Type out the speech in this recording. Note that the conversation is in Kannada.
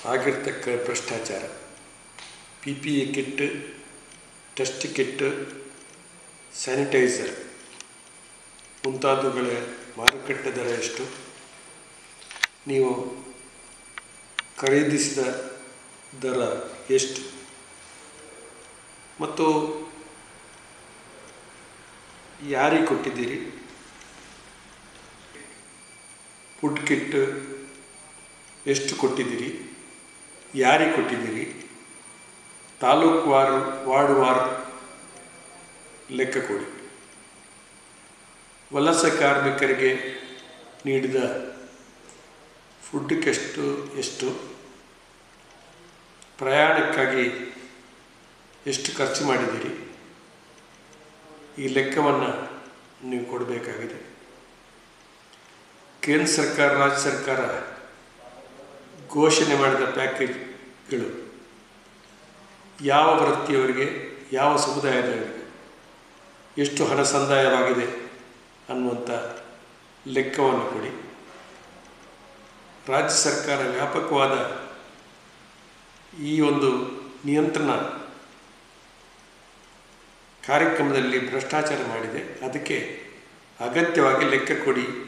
ಆಗಿರ್ತಕ್ಕ ಭ್ರಷ್ಟಾಚಾರ P P E kit test kit sanitizer ಮುಂತಾದವುಗಳ ಮಾರುಕಟ್ಟೆ ದರ ಎಷ್ಟು ನೀವು ಖರೀದಿಸಿದ ದರ ಎಷ್ಟು ಮತ್ತು ಯಾರಿಗೆ ಕೊಟ್ಟಿದ್ದೀರಿ ಫುಡ್ ಕಿಟ್ ಎಷ್ಟು ಕೊಟ್ಟಿದ್ದೀರಿ ಯಾರಿಗೆ ಕೊಟ್ಟಿದ್ದೀರಿ ತಾಲೂಕು ವಾರು ವಾರ್ಡ್ ವಾರ್ ಲೆಕ್ಕ ಕೊಡಿ ವಲಸೆ ಕಾರ್ಮಿಕರಿಗೆ ನೀಡಿದ ಫುಡ್ಗೆಷ್ಟು ಎಷ್ಟು ಪ್ರಯಾಣಕ್ಕಾಗಿ ಎಷ್ಟು ಖರ್ಚು ಮಾಡಿದ್ದೀರಿ ಈ ಲೆಕ್ಕವನ್ನು ನೀವು ಕೊಡಬೇಕಾಗಿದೆ ಕೇಂದ್ರ ಸರ್ಕಾರ ರಾಜ್ಯ ಸರ್ಕಾರ ಘೋಷಣೆ ಮಾಡಿದ ಪ್ಯಾಕೇಜ್ಗಳು ಯಾವ ವೃತ್ತಿಯವರಿಗೆ ಯಾವ ಸಮುದಾಯದವರಿಗೆ ಎಷ್ಟು ಹಣ ಸಂದಾಯವಾಗಿದೆ ಅನ್ನುವಂಥ ಲೆಕ್ಕವನ್ನು ಕೊಡಿ ರಾಜ್ಯ ಸರ್ಕಾರ ವ್ಯಾಪಕವಾದ ಈ ಒಂದು ನಿಯಂತ್ರಣ ಕಾರ್ಯಕ್ರಮದಲ್ಲಿ ಭ್ರಷ್ಟಾಚಾರ ಮಾಡಿದೆ ಅದಕ್ಕೆ ಅಗತ್ಯವಾಗಿ ಲೆಕ್ಕ ಕೊಡಿ